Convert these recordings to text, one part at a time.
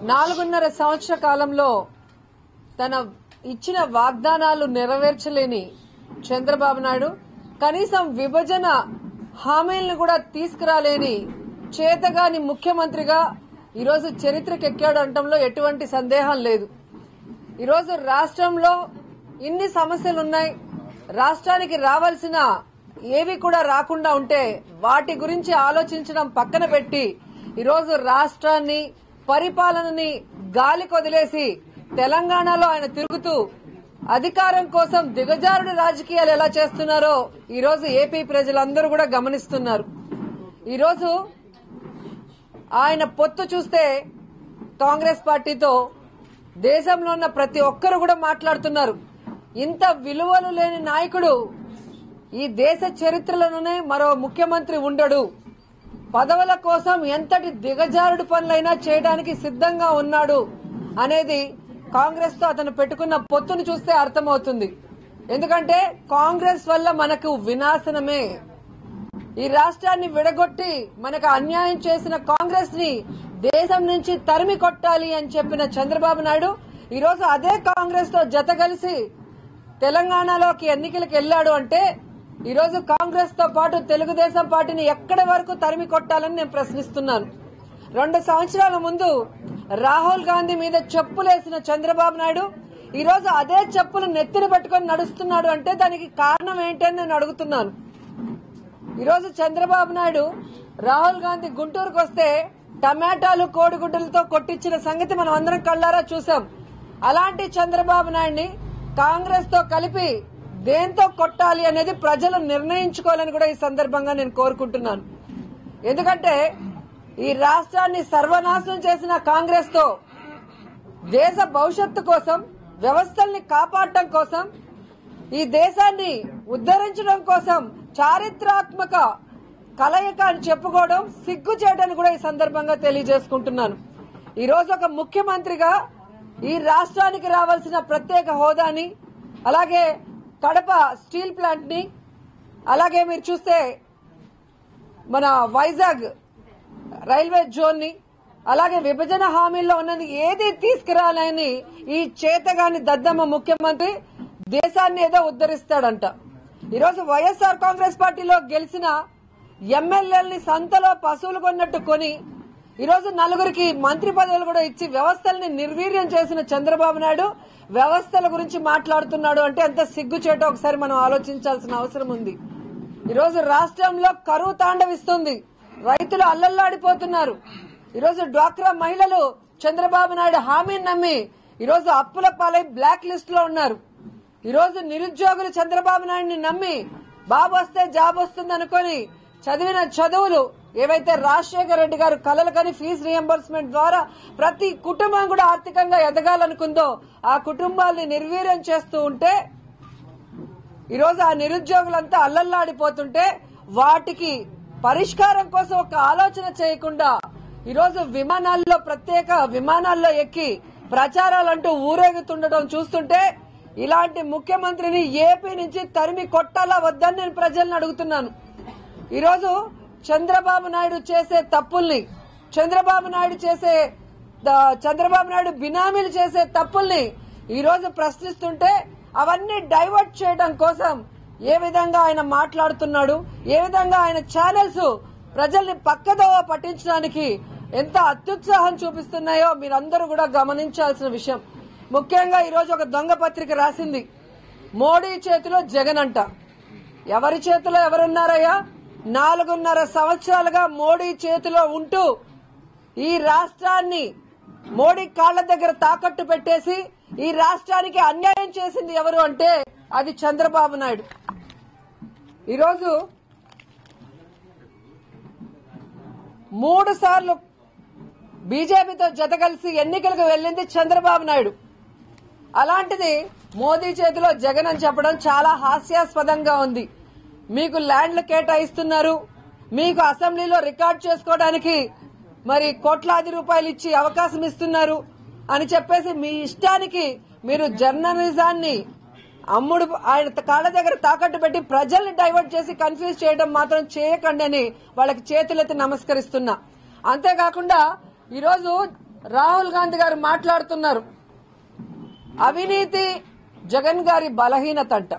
నాలుగున్నర సంవత్సర కాలంలో తన ఇచ్చిన వాగ్దానాలు నెరవేర్చలేని చంద్రబాబు నాయుడు కనీసం విభజన హామీలను కూడా తీసుకురాలేని చేతగాని ముఖ్యమంత్రిగా ఈరోజు చరిత్రకెక్కాడు అనటంలో ఎటువంటి సందేహం లేదు ఈరోజు రాష్ట్రంలో ఇన్ని సమస్యలున్నాయి రాష్ట్రానికి రావాల్సిన ఏవి కూడా రాకుండా ఉంటే వాటి గురించి ఆలోచించడం పక్కన పెట్టి ఈరోజు రాష్ట్రాన్ని పరిపాలనని గాలి కొదిలేసి తెలంగాణలో ఆయన తిరుగుతూ అధికారం కోసం దిగజారుడు రాజకీయాలు ఎలా చేస్తున్నారో ఈరోజు ఏపీ ప్రజలందరూ కూడా గమనిస్తున్నారు ఈరోజు ఆయన పొత్తు చూస్తే కాంగ్రెస్ పార్టీతో దేశంలో ఉన్న ప్రతి ఒక్కరు కూడా మాట్లాడుతున్నారు ఇంత విలువలు లేని నాయకుడు ఈ దేశ చరిత్రలోనే మరో ముఖ్యమంత్రి ఉండడు పదవుల కోసం ఎంతటి దిగజారుడు పనులైనా చేయడానికి సిద్ధంగా ఉన్నాడు అనేది కాంగ్రెస్ తో అతను పెట్టుకున్న పొత్తును చూస్తే అర్థమవుతుంది ఎందుకంటే కాంగ్రెస్ వల్ల మనకు వినాశనమే ఈ రాష్ట్రాన్ని విడగొట్టి మనకు అన్యాయం చేసిన కాంగ్రెస్ ని దేశం నుంచి తరిమి కొట్టాలి అని చెప్పిన చంద్రబాబు నాయుడు ఈరోజు అదే కాంగ్రెస్ తో జత కలిసి తెలంగాణలోకి ఎన్నికలకు వెళ్లాడు అంటే ఈరోజు కాంగ్రెస్ తో పాటు తెలుగుదేశం పార్టీని ఎక్కడి వరకు తరిమి కొట్టాలని నేను ప్రశ్నిస్తున్నాను రెండు సంవత్సరాల ముందు రాహుల్ గాంధీ మీద చెప్పులేసిన చంద్రబాబు నాయుడు ఈ రోజు అదే చెప్పులు నెత్తిన పెట్టుకొని నడుస్తున్నాడు అంటే దానికి కారణం ఏంటని నేను అడుగుతున్నాను ఈరోజు చంద్రబాబు నాయుడు రాహుల్ గాంధీ గుంటూరుకు వస్తే టమాటాలు కోడిగుడ్డలతో కొట్టించిన సంగతి మనం అందరం కళ్ళారా చూసాం అలాంటి చంద్రబాబు నాయుడిని కాంగ్రెస్ తో కలిపి దేంతో కొట్టాలి అనేది ప్రజలు నిర్ణయించుకోవాలని కూడా ఈ సందర్భంగా నేను కోరుకుంటున్నాను ఎందుకంటే ఈ రాష్ట్రాన్ని సర్వనాశనం చేసిన కాంగ్రెస్ తో దేశ భవిష్యత్తు కోసం వ్యవస్థల్ని కాపాడటం కోసం ఈ దేశాన్ని ఉద్ధరించడం కోసం చారిత్రాత్మక కలయిక అని చెప్పుకోవడం సిగ్గు చేయడానికి కూడా ఈ సందర్భంగా తెలియజేసుకుంటున్నాను ఈ రోజు ఒక ముఖ్యమంత్రిగా ఈ రాష్ట్రానికి రావాల్సిన ప్రత్యేక హోదాని అలాగే కడప స్టీల్ ప్లాంట్ ని అలాగే మీరు చూస్తే మన వైజాగ్ రైల్వే జోన్ ని అలాగే విభజన హామీల్లో ఉన్నది ఏది తీసుకురాలని ఈ చేతగాని దద్దమ్మ ముఖ్యమంత్రి దేశాన్ని ఏదో ఉద్ధరిస్తాడంట ఈరోజు వైఎస్ఆర్ కాంగ్రెస్ పార్టీలో గెలిచిన ఎమ్మెల్యేలని సంతలో పశువులు కొన్నట్టు కొని ఈరోజు నలుగురికి మంత్రి పదవులు కూడా ఇచ్చి వ్యవస్థల్ని నిర్వీర్యం చేసిన చంద్రబాబు నాయుడు వ్యవస్థల గురించి మాట్లాడుతున్నాడు అంటే ఎంత సిగ్గుచేటో ఒకసారి మనం ఆలోచించాల్సిన అవసరం ఉంది ఈరోజు రాష్ట్రంలో కరువు తాండవిస్తుంది రైతులు అల్లల్లాడిపోతున్నారు ఈరోజు డ్వాక్రా మహిళలు చంద్రబాబు నాయుడు హామీని నమ్మి ఈరోజు అప్పుల పాలై బ్లాక్ లిస్ట్ లో ఉన్నారు ఈరోజు నిరుద్యోగులు చంద్రబాబు నాయుడిని నమ్మి బాబు వస్తే జాబ్ వస్తుంది అనుకొని చదివిన చదువులు ఏవైతే రాజశేఖర రెడ్డి గారు కలలు కని ఫీజు రియంబర్స్మెంట్ ద్వారా ప్రతి కుటుంబం కూడా ఆర్థికంగా ఎదగాలనుకుందో ఆ కుటుంబాల్ని నిర్వీర్యం చేస్తూ ఉంటే ఈరోజు ఆ నిరుద్యోగులంతా అల్లల్లాడిపోతుంటే వాటికి పరిష్కారం కోసం ఒక ఆలోచన చేయకుండా ఈరోజు విమానాల్లో ప్రత్యేక విమానాల్లో ఎక్కి ప్రచారాలంటూ ఊరేగుతుండటం చూస్తుంటే ఇలాంటి ముఖ్యమంత్రిని ఏపీ నుంచి తరిమి కొట్టాలా వద్దని నేను ప్రజల్ని అడుగుతున్నాను ఈరోజు చంద్రబాబు నాయుడు చేసే తప్పుల్ని చంద్రబాబు నాయుడు చేసే ద- చంద్రబాబు నాయుడు బినామీలు చేసే తప్పుల్ని ఈరోజు ప్రశ్నిస్తుంటే అవన్నీ డైవర్ట్ చేయడం కోసం ఏ విధంగా ఆయన మాట్లాడుతున్నాడు ఏ విధంగా ఆయన ఛానల్స్ ప్రజల్ని పక్కదోవ పట్టించడానికి ఎంత అత్యుత్సాహం చూపిస్తున్నాయో మీరందరూ కూడా గమనించాల్సిన విషయం ముఖ్యంగా ఈరోజు ఒక దొంగ పత్రిక రాసింది మోడీ చేతిలో జగన్ అంట ఎవరి చేతిలో ఎవరున్నారయ్యా నాలుగున్నర సంవత్సరాలుగా మోడీ చేతిలో ఉంటూ ఈ రాష్ట్రాన్ని మోడీ కాళ్ల దగ్గర తాకట్టు పెట్టేసి ఈ రాష్ట్రానికి అన్యాయం చేసింది ఎవరు అంటే అది చంద్రబాబు నాయుడు ఈరోజు మూడు సార్లు బీజేపీతో జత కలిసి ఎన్నికలకు వెళ్ళింది చంద్రబాబు నాయుడు అలాంటిది మోదీ చేతిలో జగన్ అని చెప్పడం చాలా హాస్యాస్పదంగా ఉంది మీకు ల్యాండ్లు కేటాయిస్తున్నారు మీకు అసెంబ్లీలో రికార్డ్ చేసుకోవడానికి మరి కోట్లాది రూపాయలు ఇచ్చి అవకాశం ఇస్తున్నారు అని చెప్పేసి మీ ఇష్టానికి మీరు జర్నలిజాన్ని అమ్ముడు ఆయన కాళ్ళ దగ్గర తాకట్టు పెట్టి ప్రజల్ని డైవర్ట్ చేసి కన్ఫ్యూజ్ చేయడం మాత్రం చేయకండి అని వాళ్ళకి చేతులెత్తి నమస్కరిస్తున్నా అంతేకాకుండా ఈరోజు రాహుల్ గాంధీ గారు మాట్లాడుతున్నారు అవినీతి జగన్ గారి బలహీనత అంట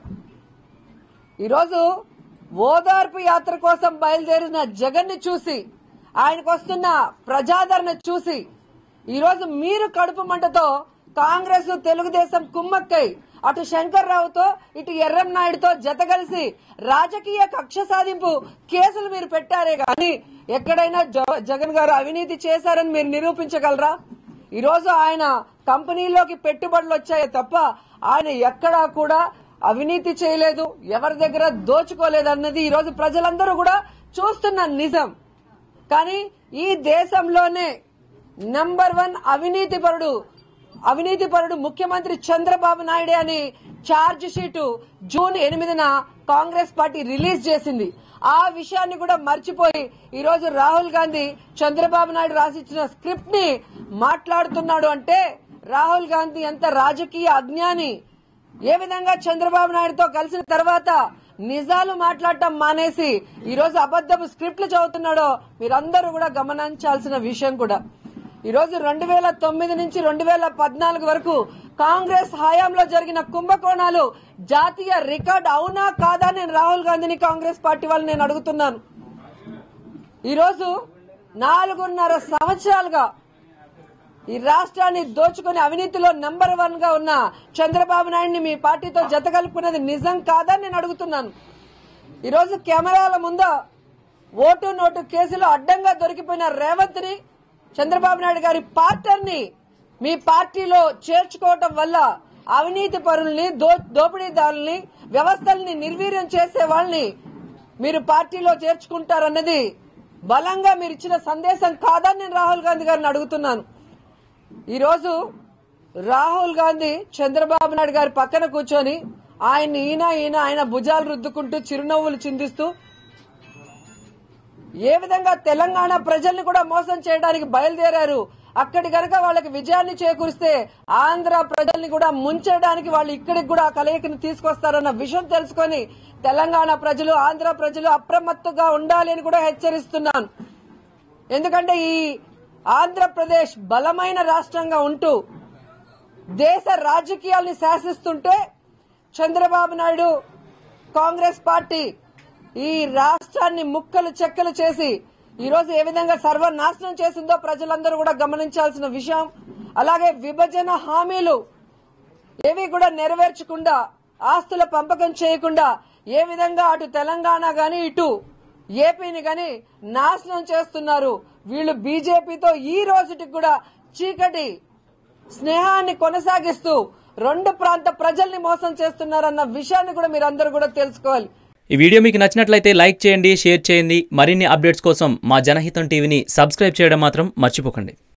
ఈరోజు ఓదార్పు యాత్ర కోసం బయలుదేరిన జగన్ ని చూసి ఆయనకు వస్తున్న ప్రజాదరణ చూసి ఈరోజు మీరు కడుపు మంటతో కాంగ్రెస్ తెలుగుదేశం కుమ్మక్కై అటు శంకర్రావుతో ఇటు ఎర్రం నాయుడుతో జత కలిసి రాజకీయ కక్ష సాధింపు కేసులు మీరు పెట్టారే గాని ఎక్కడైనా జ- జగన్ గారు అవినీతి చేశారని మీరు నిరూపించగలరా ఈరోజు ఆయన కంపెనీలోకి పెట్టుబడులు వచ్చాయే తప్ప ఆయన ఎక్కడా కూడా అవినీతి చేయలేదు ఎవరి దగ్గర దోచుకోలేదు అన్నది ఈరోజు ప్రజలందరూ కూడా చూస్తున్న నిజం కానీ ఈ దేశంలోనే నంబర్ వన్ అవినీతి పరుడు అవినీతి పరుడు ముఖ్యమంత్రి చంద్రబాబు నాయుడే అని ఛార్జ్ షీటు జూన్ ఎనిమిదిన కాంగ్రెస్ పార్టీ రిలీజ్ చేసింది ఆ విషయాన్ని కూడా మర్చిపోయి ఈ రోజు రాహుల్ గాంధీ చంద్రబాబు నాయుడు రాసిచ్చిన స్క్రిప్ట్ ని మాట్లాడుతున్నాడు అంటే రాహుల్ గాంధీ ఎంత రాజకీయ అజ్ఞాని ఏ విధంగా చంద్రబాబు నాయుడుతో కలిసిన తర్వాత నిజాలు మాట్లాడటం మానేసి ఈ రోజు అబద్దపు స్క్రిప్ట్లు చదువుతున్నాడో మీరందరూ కూడా గమనించాల్సిన విషయం కూడా ఈ రోజు రెండు వేల తొమ్మిది నుంచి రెండు వేల పద్నాలుగు వరకు కాంగ్రెస్ హయాంలో జరిగిన కుంభకోణాలు జాతీయ రికార్డ్ అవునా కాదా నేను రాహుల్ గాంధీని కాంగ్రెస్ పార్టీ వాళ్ళని నేను అడుగుతున్నాను ఈరోజు నాలుగున్నర సంవత్సరాలుగా ఈ రాష్ట్రాన్ని దోచుకుని అవినీతిలో నంబర్ వన్ గా ఉన్న చంద్రబాబు నాయుడిని మీ పార్టీతో జత కలుపుకున్నది నిజం కాదని నేను అడుగుతున్నాను ఈరోజు కెమెరాల ముందు ఓటు నోటు కేసులో అడ్డంగా దొరికిపోయిన రేవంత్ ని చంద్రబాబు నాయుడు గారి పార్టర్ని మీ పార్టీలో చేర్చుకోవటం వల్ల అవినీతి పరుల్ని దో- దోపిడీదారుల్ని వ్యవస్థల్ని నిర్వీర్యం చేసే వాళ్ళని మీరు పార్టీలో చేర్చుకుంటారన్నది బలంగా మీరు ఇచ్చిన సందేశం కాదని నేను రాహుల్ గాంధీ గారిని అడుగుతున్నాను ఈరోజు రాహుల్ గాంధీ చంద్రబాబు నాయుడు గారి పక్కన కూర్చొని ఆయన ఈయన ఈయన ఆయన భుజాలు రుద్దుకుంటూ చిరునవ్వులు చిందిస్తూ ఏ విధంగా తెలంగాణ ప్రజల్ని కూడా మోసం చేయడానికి బయలుదేరారు అక్కడి గనక వాళ్ళకి విజయాన్ని చేకూరిస్తే ఆంధ్ర ప్రజల్ని కూడా ముంచడానికి వాళ్ళు ఇక్కడికి కూడా ఆ కలయికను తీసుకొస్తారన్న విషయం తెలుసుకొని తెలంగాణ ప్రజలు ఆంధ్ర ప్రజలు అప్రమత్తుగా ఉండాలి అని కూడా హెచ్చరిస్తున్నాను ఎందుకంటే ఈ ఆంధ్రప్రదేశ్ బలమైన రాష్ట్రంగా ఉంటూ దేశ రాజకీయాల్ని శాసిస్తుంటే చంద్రబాబు నాయుడు కాంగ్రెస్ పార్టీ ఈ రాష్ట్రాన్ని ముక్కలు చెక్కలు చేసి ఈ రోజు ఏ విధంగా సర్వనాశనం చేసిందో ప్రజలందరూ కూడా గమనించాల్సిన విషయం అలాగే విభజన హామీలు ఏవి కూడా నెరవేర్చకుండా ఆస్తుల పంపకం చేయకుండా ఏ విధంగా అటు తెలంగాణ గాని ఇటు ఏపీని గాని నాశనం చేస్తున్నారు వీళ్ళు బీజేపీతో ఈ రోజుకి కూడా చీకటి స్నేహాన్ని కొనసాగిస్తూ రెండు ప్రాంత ప్రజల్ని మోసం చేస్తున్నారన్న విషయాన్ని కూడా మీరందరూ కూడా తెలుసుకోవాలి ఈ వీడియో మీకు నచ్చినట్లయితే లైక్ చేయండి షేర్ చేయండి మరిన్ని అప్డేట్స్ కోసం మా జనహితం టీవీని సబ్స్క్రైబ్ చేయడం మాత్రం మర్చిపోకండి